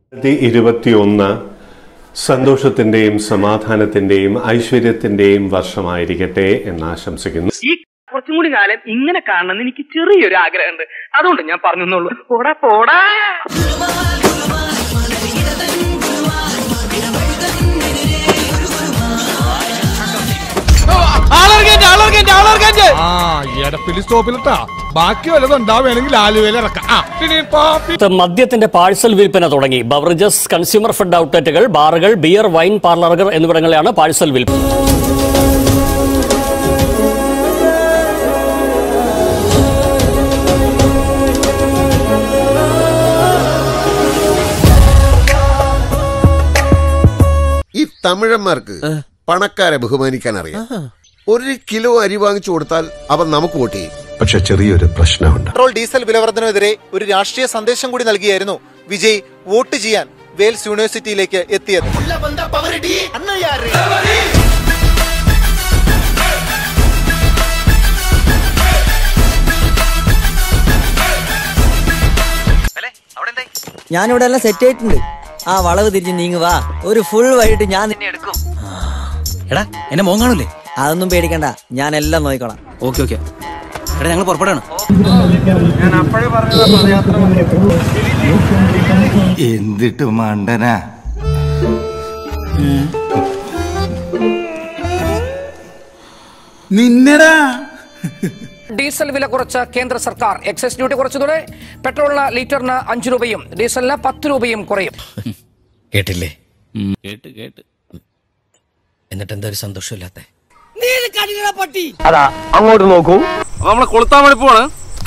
രണ്ടായിരത്തി ഇരുപത്തിയൊന്ന് സന്തോഷത്തിന്റെയും സമാധാനത്തിന്റെയും ഐശ്വര്യത്തിന്റെയും വർഷമായിരിക്കട്ടെ എന്ന് ആശംസിക്കുന്നു ഈ കുറച്ചും കൂടി കാലം ഇങ്ങനെ കാണണമെന്ന് എനിക്ക് ചെറിയൊരു ആഗ്രഹമുണ്ട് അതുകൊണ്ട് ഞാൻ പറഞ്ഞെന്നുള്ളൂ പോടാ പോടാ ആ എടപ്പിലി സ്റ്റോപ്പിലിട്ടാ ബാക്കി വല്ലതും ഉണ്ടാവുകയാണെങ്കിൽ ആലുവയിൽ ഇറക്കാം ആ പിന്നെ പാപ്പി മദ്യത്തിന്റെ പാഴ്സൽ വിൽപ്പന തുടങ്ങി ബവറേജസ് കൺസ്യൂമർ ഫുഡ് ഔട്ട്ലെറ്റുകൾ ബാറുകൾ ബിയർ വൈൻ പാർലറുകൾ എന്നിവിടങ്ങളിലാണ് പാഴ്സൽ വിൽപ്പന ഈ തമിഴന്മാർക്ക് പണക്കാരെ ബഹുമാനിക്കാൻ അറിയാം ഒരു കിലോ അരി വാങ്ങിച്ചു കൊടുത്താൽ അവൻ നമുക്ക് വോട്ട് ചെയ്യും പക്ഷെ ചെറിയൊരു പ്രശ്നമുണ്ട് പെട്രോൾ ഡീസൽ വിലവർദ്ധനവിനെതിരെ ഒരു രാഷ്ട്രീയ സന്ദേശം കൂടി നൽകിയായിരുന്നു വിജയ് വോട്ട് ചെയ്യാൻ വെയിൽസ് യൂണിവേഴ്സിറ്റിയിലേക്ക് എത്തിയത് ഞാനിവിടെ എല്ലാം സെറ്റ് ആയിട്ടുണ്ട് ആ വളവ് തിരിഞ്ഞ് നീങ്ങുക വാ ഒരു ഫുൾ വൈകിട്ട് ഞാൻ നിന്നെ എടുക്കും എടാ എന്നെ മോൻ കാണൂലേ അതൊന്നും പേടിക്കണ്ട ഞാൻ എല്ലാം നോക്കിക്കോളാം ഓക്കെ ഓക്കെ എടാ ഞങ്ങൾ പുറപ്പെടാണ് എന്തിട്ട് മണ്ടനാ നിന്നടാ ഡീസൽ വില കുറച്ച കേന്ദ്ര സർക്കാർ എക്സൈസ് ഡ്യൂട്ടി കുറച്ചതോടെ പെട്രോളിന് ലിറ്ററിന് അഞ്ച് രൂപയും ഡീസലിന് പത്ത് രൂപയും കുറയും കേട്ടില്ലേ കേട്ട് കേട്ട് എന്നിട്ട് എന്താ ഒരു സന്തോഷമില്ലാത്ത അതാ അങ്ങോട്ട് നോക്കൂ നമ്മളെ കൊളുത്താൻ വേണ്ടി പോവാണ്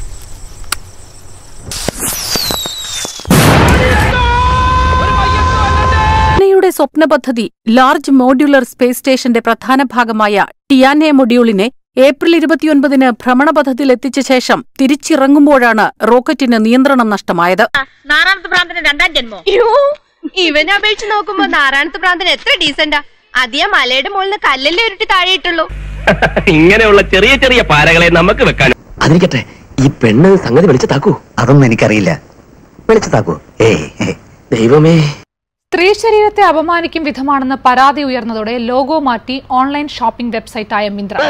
ചൈനയുടെ സ്വപ്ന പദ്ധതി ലാർജ് മോഡ്യുലർ സ്പേസ് സ്റ്റേഷന്റെ പ്രധാന ഭാഗമായ ടിയാനെ മൊഡ്യൂളിനെ ഏപ്രിൽ ഇരുപത്തിയൊൻപതിന് ഭ്രമണപഥത്തിൽ എത്തിച്ച ശേഷം തിരിച്ചിറങ്ങുമ്പോഴാണ് റോക്കറ്റിന് നിയന്ത്രണം നഷ്ടമായത് നാറാണത്ത് പ്രാന്തന് രണ്ടാം ജന്മോ ഇവനെ അപേക്ഷിച്ച് നോക്കുമ്പോ നാറാണത്ത് പ്രാന്തൻ എത്ര ഡീസന്റാ അതേ മലയുടെ മുകളിൽ കല്ലല്ലേ ഉരുട്ടി താഴെയിട്ടുള്ളൂ ഇങ്ങനെയുള്ള ചെറിയ ചെറിയ പാരകളെ നമുക്ക് വെക്കാൻ അതിരിക്കട്ടെ ഈ പെണ്ണ് സംഗതി വിളിച്ചു താക്കൂ അതൊന്നും എനിക്കറിയില്ല വിളിച്ചു താക്കൂ ഏയ് ദൈവമേ സ്ത്രീ ശരീരത്തെ അപമാനിക്കും വിധമാണെന്ന് പരാതി ഉയർന്നതോടെ ലോഗോ മാറ്റി ഓൺലൈൻ ഷോപ്പിംഗ് വെബ്സൈറ്റായ മിന്ത്ര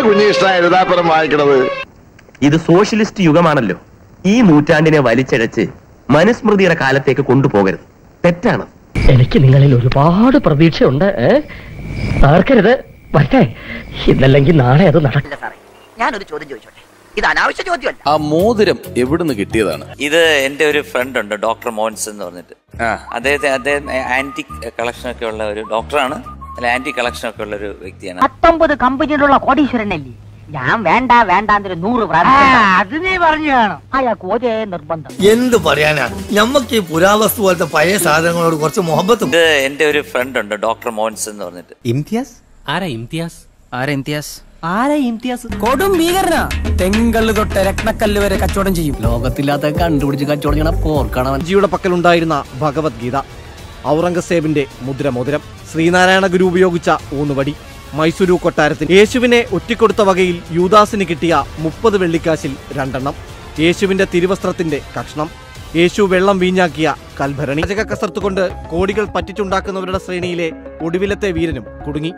ഇത് സോഷ്യലിസ്റ്റ് യുഗമാണല്ലോ ഈ നൂറ്റാണ്ടിനെ വലിച്ചഴച്ച് മനുസ്മൃതിയുടെ കാലത്തേക്ക് കൊണ്ടുപോകരുത് തെറ്റാണ് എനിക്ക് നിങ്ങളിൽ ഒരുപാട് പ്രതീക്ഷയുണ്ട് തകർക്കരുത് വരട്ടെ ഇന്നല്ലെങ്കിൽ നാളെ അത് നടക്കില്ല ഞാനൊരു ചോദ്യം ചോദിച്ചോട്ടെ ഇത് അനാവശ്യ ചോദ്യമല്ല ആ മോതിരം എവിടുന്ന് കിട്ടിയതാണ് ഇത് എന്റെ ഒരു ഫ്രണ്ട് ഉണ്ട് ഡോക്ടർ മോൻസ് എന്ന് പറഞ്ഞിട്ട് അദ്ദേഹത്തെ അദ്ദേഹം ആന്റി കളക്ഷൻ ഒക്കെ ഉള്ള ഒരു ഡോക്ടറാണ് അല്ല ആന്റി കളക്ഷൻ ഒക്കെ ഉള്ള ഒരു വ്യക്തിയാണ് പത്തൊമ്പത് കമ്പനിയിലുള്ള കോടീശ്വരനല്ലേ ഞാൻ വേണ്ട വേണ്ട എന്നൊരു നൂറ് അത് നീ പറഞ്ഞു കാണും അയാൾക്ക് ഒരേ നിർബന്ധം എന്ത് പറയാനാ ഞമ്മക്ക് ഈ പുരാവസ്തു പോലത്തെ പഴയ സാധനങ്ങളോട് കുറച്ച് മുഹബത്തും ഇത് എന്റെ ഒരു ഫ്രണ്ട് ഉണ്ട് ഡോക്ടർ മോൻസ് എന്ന് പറഞ്ഞിട്ട് ഇംതിയാസ് ആരാ ഇംതിയാസ് ആരാ ഇംതിയാസ് ആരാ ഇംതിയാസ് കൊടും ഭീകരനാ തെങ്കല്ല് തൊട്ട് രത്നക്കല്ല് വരെ കച്ചവടം ചെയ്യും ലോകത്തില്ലാത്ത കണ്ടുപിടിച്ച് കച്ചവടം ചെയ്യണ പോർക്കണം ജിയുടെ പക്കലുണ്ടായിരുന്ന ഭഗവത്ഗീത ഔറംഗസേബിന്റെ മുദ്രമോതിരം ശ്രീനാരായണ ഗുരു ഉപയോഗിച്ച ഊന്നുവടി മൈസൂരു കൊട്ടാരത്തിന് യേശുവിനെ ഒറ്റിക്കൊടുത്ത വകയിൽ യൂദാസിന് കിട്ടിയ മുപ്പത് വെള്ളിക്കാശിൽ രണ്ടെണ്ണം യേശുവിന്റെ തിരുവസ്ത്രത്തിന്റെ കഷ്ണം യേശു വെള്ളം വീഞ്ഞാക്കിയ കൽഭരണി പാചക കസർത്ത് കൊണ്ട് കോടികൾ പറ്റിച്ചുണ്ടാക്കുന്നവരുടെ ശ്രേണിയിലെ ഒടുവിലത്തെ വീരനും കുടുങ്ങി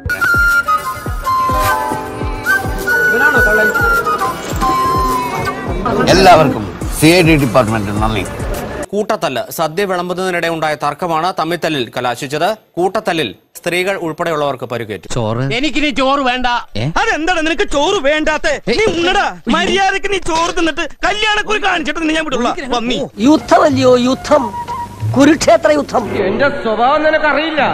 എല്ലാവർക്കും സി ഐ ഡി ഡിപ്പാർട്ട്മെന്റ് നന്ദി കൂട്ടത്തല്ല് സദ്യ വിളമ്പുന്നതിനിടെ ഉണ്ടായ തർക്കമാണ് തമ്മിത്തല്ലിൽ കലാശിച്ചത് കൂട്ടത്തല്ലിൽ സ്ത്രീകൾ ഉൾപ്പെടെയുള്ളവർക്ക് പരുക്കേറ്റു ചോറ് എനിക്കിനി ചോറ് വേണ്ട അതെന്താണ് നിനക്ക് ചോറ് വേണ്ടാത്തെ നീ ഉണ്ണടാ മര്യാദക്ക് നീ ചോറ് തിന്നിട്ട് കല്യാണക്കുറി കാണിച്ചിട്ട് നിന്നെ ഞാൻ വിടുള്ള പന്നി യുദ്ധമല്ലയോ യുദ്ധം കുരുക്ഷേത്ര യുദ്ധം എന്റെ സ്വഭാവം നിനക്ക് അറിയില്ല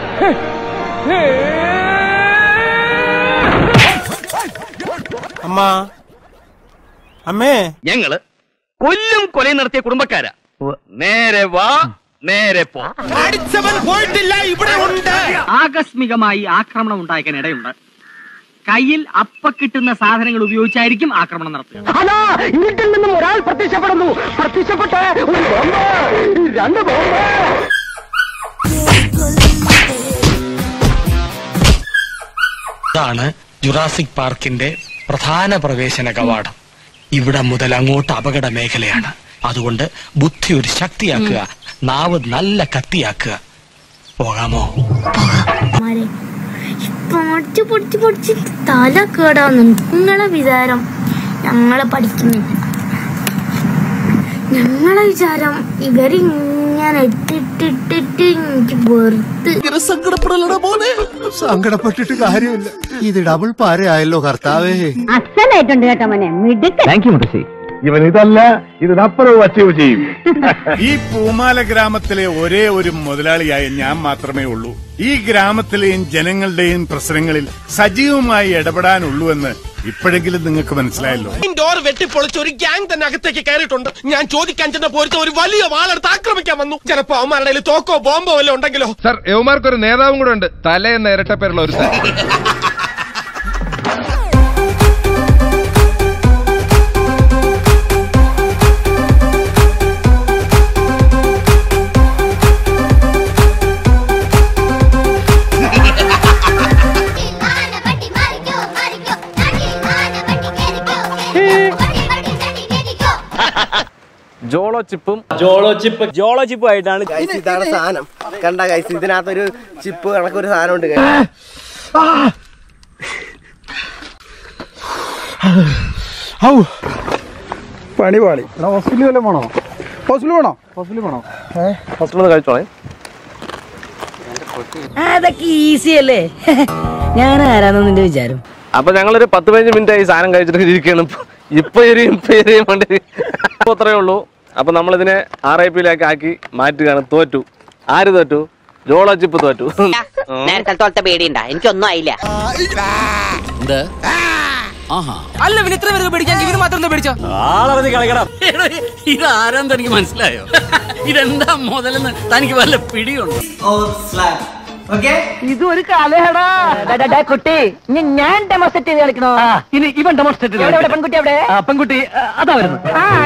അമ്മ അമ്മേ ഞങ്ങള് കൊല്ലും കൊലയും നടത്തിയ കുടുംബക്കാരാ നേരെ വാ നേരെ പോ അടിച്ചവൻ പോയിട്ടില്ല ഇവിടെ ഉണ്ട് ആകസ്മികമായി ആക്രമണം ഉണ്ടായേക്കാൻ ഇടയുണ്ട് കയ്യിൽ അപ്പ കിട്ടുന്ന സാധനങ്ങൾ ഉപയോഗിച്ചായിരിക്കും ആക്രമണം നടത്തുക വീട്ടിൽ നിന്നും ഒരാൾ പ്രത്യക്ഷപ്പെടുന്നു പ്രത്യക്ഷപ്പെട്ട് ഒരു ബോംബ് രണ്ട് ബോംബ് ഇതാണ് ജുറാസിക് പാർക്കിന്റെ പ്രധാന പ്രവേശന കവാടം ഇവിടെ മുതൽ അങ്ങോട്ട് അപകട മേഖലയാണ് അതുകൊണ്ട് ബുദ്ധി ഒരു ശക്തിയാക്കുക നാവ് നല്ല കത്തിയാക്കുക പോകാമോ മാരെ പൊടിച്ച് പൊടിച്ച് പൊടിച്ച് തല കേടാവുന്നു നിങ്ങളെ വിചാരം ഞങ്ങളെ പഠിക്കുന്നില്ല ഞങ്ങളെ വിചാരം ഇവരിങ്ങനെ ഇട്ടിട്ടിട്ടിട്ട് എനിക്ക് വെറുത്ത് സങ്കടപ്പെടലടാ മോനെ സങ്കടപ്പെട്ടിട്ട് കാര്യമില്ല ഇത് ഡബിൾ പാരയായല്ലോ കർത്താവേ അസലായിട്ടുണ്ട് കേട്ടോ മോനെ മിടുക്കൻ താങ്ക് യു മുത്തശ്ശി ഇവൻ ഇതല്ല ഇതിനപ്പുറം അച്ചീവ് ചെയ്യും ഈ പൂമാല ഗ്രാമത്തിലെ ഒരേ ഒരു മുതലാളിയായ ഞാൻ മാത്രമേ ഉള്ളൂ ഈ ഗ്രാമത്തിലെയും ജനങ്ങളുടെയും പ്രശ്നങ്ങളിൽ സജീവമായി ഇടപെടാനുള്ളൂ എന്ന് ഇപ്പോഴെങ്കിലും നിങ്ങൾക്ക് മനസ്സിലായല്ലോ ഡോർ വെട്ടിപ്പൊളിച്ച് ഒരു ഗ്യാങ് തന്നെ അകത്തേക്ക് കയറിയിട്ടുണ്ട് ഞാൻ ചോദിക്കാൻ ചെന്ന പോലത്തെ ഒരു വലിയ വാളെടുത്ത് ആക്രമിക്കാൻ വന്നു ചിലപ്പോ അവന്മാരുടെ കയ്യിൽ തോക്കോ ബോംബോ വല്ലതും ഉണ്ടെങ്കിലോ സാർ യവമാർക്ക് ഒരു നേതാവും കൂടെ ഉണ്ട് തലേന്ന് ഇരട്ടപ്പേരുള്ള ഒരു sir Jolo chip Jolo chip Jolo ചിപ്പും ആയിട്ടാണ് ഗൈസ് ഇതാണ് സാധനം കണ്ട ഗൈസ് ഇതിനകത്തൊരു ചിപ്പ് കണക്കൊരു സാധനം ഉണ്ട് പണി പാളി ഹോസ്പിറ്റലിൽ വല്ലതും വേണോ ഹോസ്പിറ്റലിൽ വേണോ ഹോസ്പിറ്റലിൽ വേണോ ഹോസ്റ്റലിൽ കഴിച്ചോളെ അതൊക്കെ ഈസി അല്ലേ ഞാൻ ആരാന്ന് നിന്റെ വിചാരം അപ്പൊ ഞങ്ങളൊരു പത്ത് പതിനഞ്ച് മിനിറ്റ് ആയി സാധനം കഴിച്ചിട്ട് ഇരിക്കണം ഇപ്പൊ എരിയും ഇപ്പൊ എരിയും കൊണ്ട് അപ്പൊ അത്രേ ഉള്ളൂ അപ്പൊ നമ്മളിതിനെ ആർ ഐ പിയിലേക്ക് ആക്കി മാറ്റുകയാണ് തോറ്റു ആര് തോറ്റു ജോളോ ചിപ്പ് തോറ്റു നേരത്തെ തോളത്തെ പേടിയുണ്ടാ എനിക്കൊന്നും ആയില്ല അല്ല പിന്നെ ഇത്ര പേർക്ക് പേടിക്കാൻ ഇവര് മാത്രം എന്താ പേടിച്ചോ ആളറിഞ്ഞ് കളിക്കണം ഇത് ആരാന്ന് തനിക്ക് മനസ്സിലായോ ഇതെന്താ മുതലെന്ന് തനിക്ക് വല്ല പിടിയുണ്ടോ ഇത് ഒരു കലഹടാ കുട്ടി ഇനി ഞാൻ ഡെമോൺസ്ട്രേറ്റ് ചെയ്ത് കളിക്കണോ ഇനി ഇവൻ ഡെമോൺസ്ട്രേറ്റ് എവിടെ, എവിടെ, പെൺകുട്ടി എവിടെ പെൺകുട്ടി ആ, അതാ വരുന്നു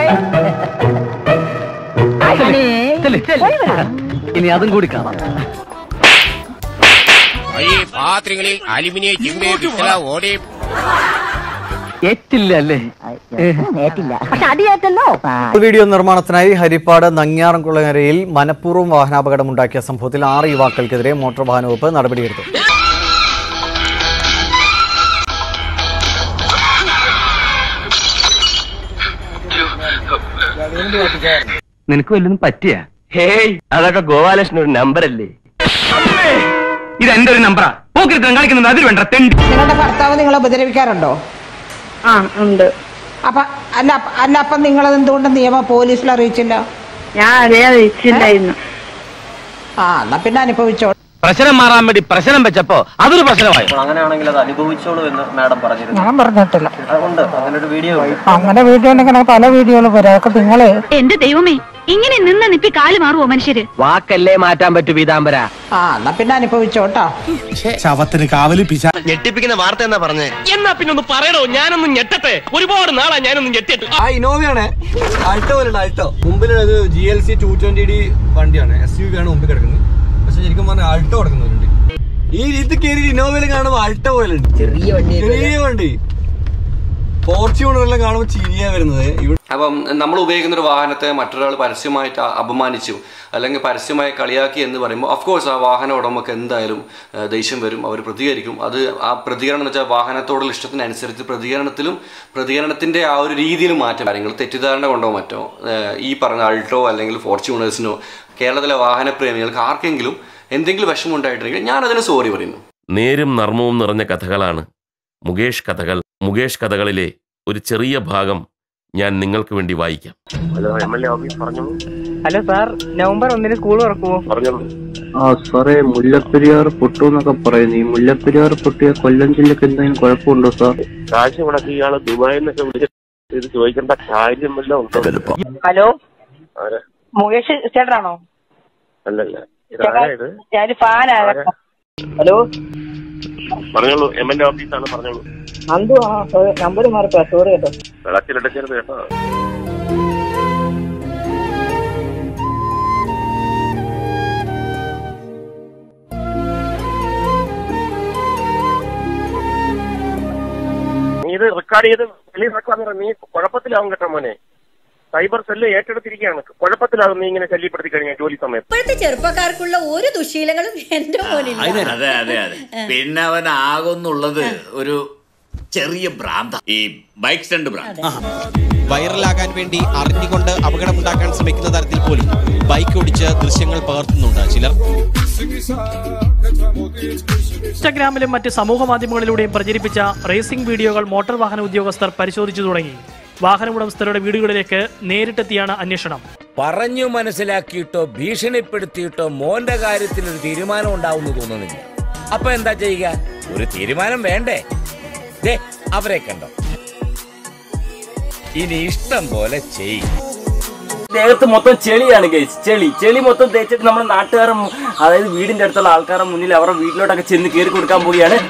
ചെല്ല്, ചെല്ല്. ഇനി അതും കൂടി കാണാം പാത്രങ്ങളിൽ അലുമിനിയം ചിമ്മേ പിത്തള ഓടി ഏറ്റില്ല അല്ലേ ഏറ്റില്ല പക്ഷെ അടിയേറ്റല്ലോ വീഡിയോ നിർമ്മാണത്തിനായി ഹരിപ്പാട് നങ്ങ്യാറംകുളങ്ങരയിൽ മനഃപൂർവ്വം വാഹനാപകടമുണ്ടാക്കിയ സംഭവത്തിൽ ആറ് യുവാക്കൾക്കെതിരെ മോട്ടോർ വാഹന വകുപ്പ് നടപടിയെടുത്തു നിനക്ക് വല്ലതും പറ്റിയ ഹേയ് അതൊക്കെ ഗോപാലകൃഷ്ണൻ ഒരു നമ്പർ അല്ലേ ഇത് എന്റെ ഒരു നമ്പറാ പോക്കിരുത്തം കളിക്കുന്നത് അതിൽ വേണ്ട തെണ്ടി നിങ്ങളുടെ ഭർത്താവ് നിങ്ങളെ ഉപദ്രവിക്കാറുണ്ടോ ആ ഉണ്ട് അപ്പൊ അല്ല അല്ല അപ്പൊ നിങ്ങളത് എന്തുകൊണ്ട് നിയമ പോലീസിൽ അറിയിച്ചില്ല ഞാൻ അതേ അറിയിച്ചില്ലായിരുന്നു ആ എന്നാ പിന്നെ അനുഭവിച്ചോ പ്രശ്നം മാറാൻ വേണ്ടി പ്രശ്നം വെച്ചപ്പോ അതൊരു പ്രശ്നമായി അങ്ങനെയാണെങ്കിൽ അത് അനുഭവിച്ചോളൂ എന്ന് മാഡം പറഞ്ഞിരുന്നു ഞാൻ പറഞ്ഞിട്ടില്ല അതുകൊണ്ട് അതിനൊരു വീഡിയോ അങ്ങനെ വീഡിയോ ഉണ്ടെങ്കിൽ പല വീഡിയോകളും വരാം അതൊക്കെ നിങ്ങള് എന്റെ ദൈവമേ ഇങ്ങനെ നിന്ന് നിപ്പി കാല് മാറുവോ മനുഷ്യര് വാക്കല്ലേ മാറ്റാൻ പറ്റൂ പീതാംബര ആ എന്നാ പിന്നെ അനുഭവിച്ചോട്ടോ ശവത്തിന് കാവല് പിശ ഞെട്ടിപ്പിക്കുന്ന വാർത്ത എന്നാ പറഞ്ഞേ എന്നാ പിന്നെ ഒന്ന് പറയണോ ഞാനൊന്ന് ഞെട്ടട്ടെ ഒരുപാട് നാളാ ഞാനൊന്ന് ഞെട്ടിട്ട് ആ ഇന്നോവയാണ് ആൾട്ടോ പോലെ ആൾട്ടോ മുമ്പിലത് G L C two twenty D വണ്ടിയാണ് എസ് യു വി ആണ് മുമ്പിൽ കിടക്കുന്നത് പക്ഷെ ശരിക്കും പറഞ്ഞാൽ ആൾട്ടോ കിടക്കുന്നുണ്ട് ഈ ഇത് കയറി ഇന്നോവയിൽ കാണുമ്പോൾ ആൾട്ടോ പോലെ ഉണ്ട് ചെറിയ വണ്ടി ചെറിയ വണ്ടി ഫോർച്യൂണറെല്ലാം കാണുമ്പോൾ ചിരിയാ വരുന്നത് ഇവിടെ അപ്പം നമ്മൾ ഉപയോഗിക്കുന്ന ഒരു വാഹനത്തെ മറ്റൊരാൾ പരസ്യമായിട്ട് അ- അപമാനിച്ചു അല്ലെങ്കിൽ പരസ്യമായി കളിയാക്കി എന്ന് പറയുമ്പോൾ അഫ്കോഴ്സ് ആ വാഹന ഉടമക്ക് എന്തായാലും ആ, ദേഷ്യം വരും അവർ പ്രതികരിക്കും അത് ആ പ്രതികരണം എന്ന് വെച്ചാൽ വാഹനത്തോടുള്ള ഇഷ്ടത്തിനനുസരിച്ച് പ്രതികരണത്തിലും പ്രതികരണത്തിൻ്റെ ആ ഒരു രീതിയിലും മാറ്റം കാര്യങ്ങൾ തെറ്റിദ്ധാരണ കൊണ്ടോ മറ്റോ ആ, ഈ പറഞ്ഞ അൾട്ടോ അല്ലെങ്കിൽ ഫോർച്യൂണേഴ്സിനോ കേരളത്തിലെ വാഹനപ്രേമികൾക്ക് ആർക്കെങ്കിലും എന്തെങ്കിലും വിഷമം ഉണ്ടായിട്ടുണ്ടെങ്കിൽ ഞാൻ അതിന് സോറി പറയുന്നു നേരും നർമ്മവും നിറഞ്ഞ കഥകളാണ് മുകേഷ് കഥകൾ മുകേഷ് കഥകളിലെ ഒരു ചെറിയ ഭാഗം ഞാൻ നിങ്ങൾക്ക് വേണ്ടി വായിക്കാം hello M L A office പറഞ്ഞു ഹലോ സാർ നവംബർ ഒന്നിന് സ്കൂൾ തുറക്കുമോ പറഞ്ഞോളൂ ആ സാറേ മുല്ലപ്പെരിയാർ പൊട്ടു എന്നൊക്കെ പറയുന്നു ഈ മുല്ലപ്പെരിയാർ പൊട്ടിയ കൊല്ലം ജില്ലക്ക് എന്തെങ്കിലും കുഴപ്പമുണ്ടോ സാർ കാശ് മുടക്കി ഇയാള് ദുബായിൽ നിന്നൊക്കെ വിളിച്ച് ഇത് ചോദിക്കേണ്ട കാര്യം വല്ലതും ഉണ്ടോ ഹലോ ആരാ മുകേഷ് ചേട്ടനാണോ അല്ലല്ല ഇതാരാ ഇത് ഞാൻ ഫാനാണ് ഹലോ പറഞ്ഞോളൂ എം എൽ എ ഓഫീസാണ് പറഞ്ഞോളൂ അന്തു ആ നമ്പർ മാറിപ്പോ സോറി കേട്ടോ വെള്ളത്തിലിടക്കരുത് കേട്ടോ നീ ഇത് റെക്കോർഡ് ചെയ്ത് വെളിയിൽ റെക്കോർഡ് നീ കുഴപ്പത്തിലാവും കേട്ടോ മോനെ സൈബർ സെല്ല് ഏറ്റെടുത്തിരിക്കുകയാണ് കുഴപ്പത്തിലാകും നീ ഇങ്ങനെ ശല്യപ്പെടുത്തി കഴിഞ്ഞാൽ ജോലി സമയത്ത് ഇപ്പോഴത്തെ ചെറുപ്പക്കാർക്കുള്ള ഒരു ദുശീലങ്ങളും എന്റെ മോനില്ല അതെ അതെ അതെ പിന്നെ അവൻ ആകുന്നുള്ളത് ഒരു ചെറിയ ഭ്രാന്ത ഈ ബൈക്ക് സ്റ്റണ്ട് ഭ്രാന്ത് വൈറലാകാൻ വേണ്ടി അറിഞ്ഞുകൊണ്ട് അപകടമുണ്ടാക്കാൻ ശ്രമിക്കുന്ന തരത്തിൽ പോലും ബൈക്ക് ഓടിച്ച് ദൃശ്യങ്ങൾ പകർത്തുന്നുണ്ട് ചിലർ ഇൻസ്റ്റാഗ്രാമിലും മറ്റ് സമൂഹ മാധ്യമങ്ങളിലൂടെയും പ്രചരിപ്പിച്ച റേസിംഗ് വീഡിയോകൾ മോട്ടോർ വാഹന ഉദ്യോഗസ്ഥർ പരിശോധിച്ചു തുടങ്ങി വാഹന ഉടമസ്ഥരുടെ വീടുകളിലേക്ക് നേരിട്ടെത്തിയാണ് അന്വേഷണം പറഞ്ഞു മനസ്സിലാക്കിയിട്ടോ ഭീഷണിപ്പെടുത്തിയിട്ടോ മോന്റെ കാര്യത്തിൽ ഒരു തീരുമാനം ഉണ്ടാവുമെന്ന് തോന്നുന്നില്ല അപ്പൊ എന്താ ചെയ്യുക ഒരു തീരുമാനം വേണ്ടേ ദേ അവരെ കണ്ടോ ഇനി ഇഷ്ടം പോലെ ചെയ്യും ദേഹത്ത് മൊത്തം ചെളിയാണ് ഗൈസ് ചെളി ചെളി മൊത്തം തേച്ചിട്ട് നമ്മുടെ നാട്ടുകാരും അതായത് വീടിന്റെ അടുത്തുള്ള ആൾക്കാരുടെ മുന്നിൽ അവരുടെ വീട്ടിലോട്ടൊക്കെ ചെന്ന് കയറി കൊടുക്കാൻ പോവുകയാണ്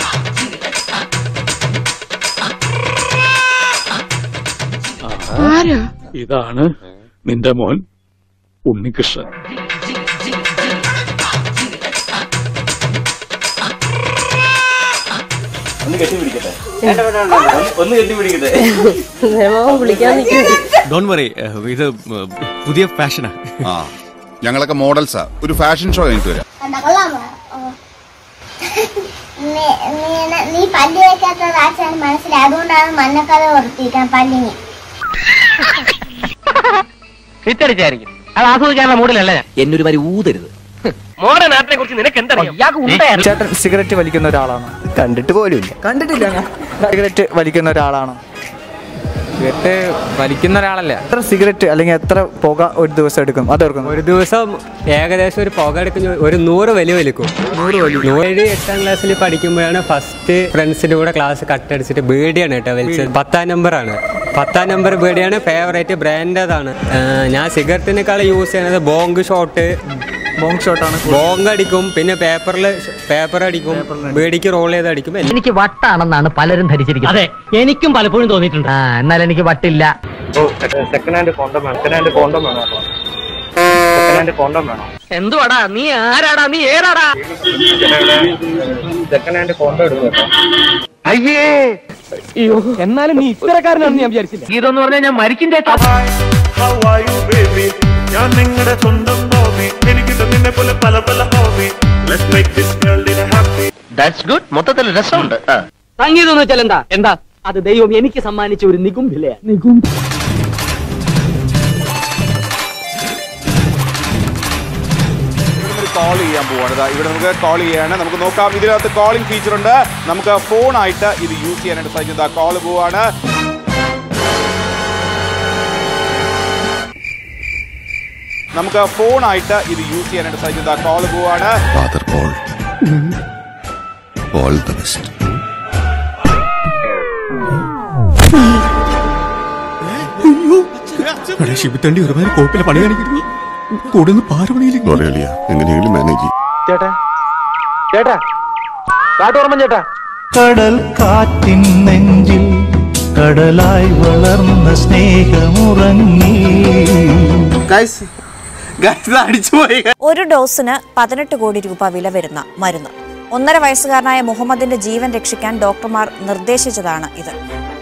ഇതാണ് നിന്റെ മോൻ ഉണ്ണികൃഷ്ണൻ ഒന്ന് കെട്ടിപ്പിടിക്കട്ടെ ഒന്ന് കെട്ടിപ്പിടിക്കട്ടെ ഡോൺ വറി ഇത് പുതിയ ഫാഷനാ ആ ഞങ്ങളൊക്കെ മോഡൽസാ ഒരു ഫാഷൻ ഷോ കഴിഞ്ഞിട്ട് വരാം നീ പല്ല് വെക്കാത്തത് ആച്ചാൻ മനസ്സിലായി അതുകൊണ്ടാണ് മഞ്ഞക്കഥ ഓർത്തിരിക്കാൻ പല്ലിന് ചിത്തടിച്ചായിരിക്കും അത് ആസ്വദിക്കാനുള്ള മൂഡിലല്ല ഞാൻ എന്നൊരു വരി ഊതരുത് മോഡേൺ ആർട്ടിനെ കുറിച്ച് നിനക്ക് എന്തറിയാം ചേട്ടൻ സിഗരറ്റ് വലിക്കുന്ന ഒരാളാണ് കണ്ടിട്ട് പോലുമില്ല കണ്ടിട്ടില്ല സിഗരറ്റ് വലിക്കുന്ന ഒരാളാണോ സിഗരറ്റ് വലിക്കുന്ന ഒരാളല്ല എത്ര സിഗരറ്റ് അല്ലെങ്കിൽ എത്ര പുക ഒരു ദിവസം എടുക്കും അതോർക്കും ഒരു ദിവസം ഏകദേശം ഒരു പുക എടുക്കുന്ന ഒരു നൂറ് വലി വലിക്കും നൂറ് വലി ഏഴ് എട്ടാം ക്ലാസ്സിൽ പഠിക്കുമ്പോഴാണ് ഫസ്റ്റ് ഫ്രണ്ട്സിന്റെ കൂടെ ക്ലാസ് കട്ടടിച്ചിട്ട് ബേഡിയാണ് കേട്ടോ വലിച്ചത് പത്താം നമ്പറാണ് പത്താം നമ്പർ ബേഡിയാണ് ഫേവറേറ്റ് ബ്രാൻഡ് അതാണ് ഞാൻ സിഗരറ്റിനേക്കാൾ യൂസ് ചെയ്യുന്നത് ബോങ്ക് ഷോട്ട് ബോങ് ഷോട്ടാണ് ബോങ്ക് അടിക്കും പിന്നെ പേപ്പറിൽ പേപ്പർ അടിക്കും ബേഡിക്ക് റോൾ ചെയ്ത് അടിക്കും എല്ലാം. എനിക്ക് വട്ടാണെന്നാണ് പലരും ധരിച്ചിരിക്കുന്നത് അതെ എനിക്കും പലപ്പോഴും തോന്നിയിട്ടുണ്ട് ആ എന്നാൽ എനിക്ക് വട്ടില്ല സെക്കൻഡ് ഹാൻഡ് കോണ്ടം വേണം സെക്കൻഡ് ഹാൻഡ് കോണ്ടം വേണം സെക്കൻഡ് ഹാൻഡ് കോണ്ടം വേണം എന്തുവാടാ നീ ആരാടാ നീ ഏതാടാ സെക്കൻഡ് ഹാൻഡ് കോണ്ടം എടുക്കും അയ്യേ അയ്യോ എന്നാലും നീ ഇത്തരക്കാരനാണെന്ന് ഞാൻ വിചാരിച്ചില്ല ഇതെന്ന് പറഞ്ഞാൽ ഞാൻ മരിക്കും ചേട്ടാ ഞാൻ നിങ്ങളുടെ സ്വന്തം ഹോമി എനിക്കിട്ട് നിന്നെ പോലെ പല പല ഹോമി let make this world in happy that's good മൊത്തത്തിൽ രസമുണ്ട് സംഗീതം എന്ന് വെച്ചാൽ എന്താ എന്താ അത് ദൈവം എനിക്ക് സമ്മാനിച്ച ഒരു നികുംഭിലയാ നികും കോൾ ചെയ്യാൻ പോവാണ് ഇതാ ഇവിടെ നമുക്ക് കോൾ ചെയ്യാണ് നമുക്ക് നോക്കാം ഇതിനകത്ത് കോളിംഗ് ഫീച്ചർ ഉണ്ട് നമുക്ക് ഫോണായിട്ട് ഇത് യൂസ് ചെയ്യാനായിട്ട് സാധിക്കും കോൾ പോവാണ് നമുക്ക് ഫോണായിട്ട് ഇത് യൂസ് ചെയ്യാനായിട്ട് സാധിക്കും കോൾ പോവാണ് father Paul all the best ശിബിത്തണ്ടി ഒരുപാട് കോപ്പിലെ പണി കാണിക്കുന്നു കൂടെ നിന്ന് പാരപണിയിലേക്ക് എങ്ങനെയെങ്കിലും മാനേജ് ചെയ്യും ചേട്ടാ ചേട്ടാ കാട്ടോർമ്മൻ ചേട്ടാ കടൽ കാറ്റിൻ നെഞ്ചിൽ കടലായി വളർന്ന സ്നേഹമുറങ്ങി ഒരു ഡോസിന് പതിനെട്ട് കോടി രൂപ വില വരുന്ന മരുന്ന് ഒന്നര വയസ്സുകാരനായ മുഹമ്മദിന്റെ ജീവൻ രക്ഷിക്കാൻ ഡോക്ടർമാർ നിർദ്ദേശിച്ചതാണ് ഇത്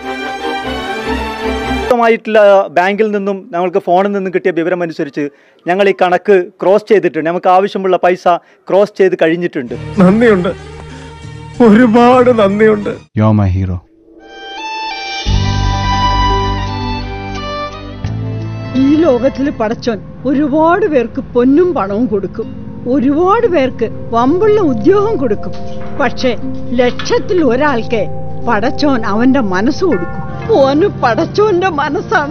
ായിട്ടുള്ള ബാങ്കിൽ നിന്നും ഞങ്ങൾക്ക് ഫോണിൽ നിന്നും കിട്ടിയ വിവരം അനുസരിച്ച് ഞങ്ങൾ ഈ കണക്ക് ക്രോസ് ചെയ്തിട്ടുണ്ട് നമുക്ക് ആവശ്യമുള്ള പൈസ ക്രോസ് ചെയ്ത് കഴിഞ്ഞിട്ടുണ്ട് നന്ദിയുണ്ട് ഒരുപാട് നന്ദിയുണ്ട് യോ മൈ ഹീറോ ഈ ലോകത്തിൽ പടച്ചോൻ ഒരുപാട് പേർക്ക് പൊന്നും പണവും കൊടുക്കും ഒരുപാട് പേർക്ക് വമ്പുള്ള ഉദ്യോഗം കൊടുക്കും പക്ഷെ ലക്ഷത്തിൽ ഒരാൾക്ക് പടച്ചോൻ അവന്റെ മനസ്സ് കൊടുക്കും ഓന് പടച്ചോന്റെ മനസ്സാണ്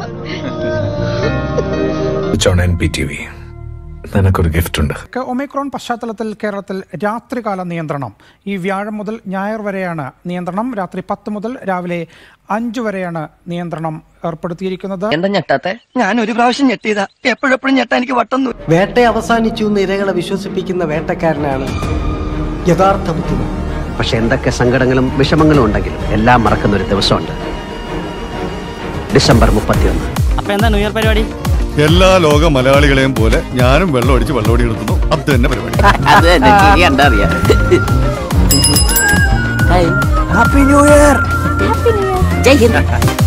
John N P T V നിനക്കൊരു ഗിഫ്റ്റ് ഉണ്ട് ഒമിക്രോൺ പശ്ചാത്തലത്തിൽ കേരളത്തിൽ രാത്രികാല നിയന്ത്രണം ഈ വ്യാഴം മുതൽ ഞായർ വരെയാണ് നിയന്ത്രണം രാത്രി പത്ത് മുതൽ രാവിലെ അഞ്ചു വരെയാണ് നിയന്ത്രണം ഏർപ്പെടുത്തിയിരിക്കുന്നത് എന്താ ഞെട്ടാത്തെ ഞാൻ ഒരു പ്രാവശ്യം ഞെട്ടിയതാ എപ്പോഴെപ്പോഴും ഞെട്ടാ എനിക്ക് വട്ടം വേട്ട അവസാനിച്ചു എന്ന് ഇരകളെ വിശ്വസിപ്പിക്കുന്ന വേട്ടക്കാരനാണ് യഥാർത്ഥ ബുദ്ധിമാൻ പക്ഷെ എന്തൊക്കെ സങ്കടങ്ങളും വിഷമങ്ങളും ഉണ്ടെങ്കിലും എല്ലാം മറക്കുന്ന ഒരു ദിവസമുണ്ട് ഡിസംബർ മുപ്പത്തിയൊന്ന് അപ്പൊ എന്താ ന്യൂ ഇയർ പരിപാടി എല്ലാ ലോക മലയാളികളെയും പോലെ ഞാനും വെള്ളം അടിച്ച് വെള്ളമടി എടുക്കുന്നു അത് തന്നെ പരിപാടി അത് തന്നെ ചിരി കണ്ടാ അറിയാം happy new year Jai Hind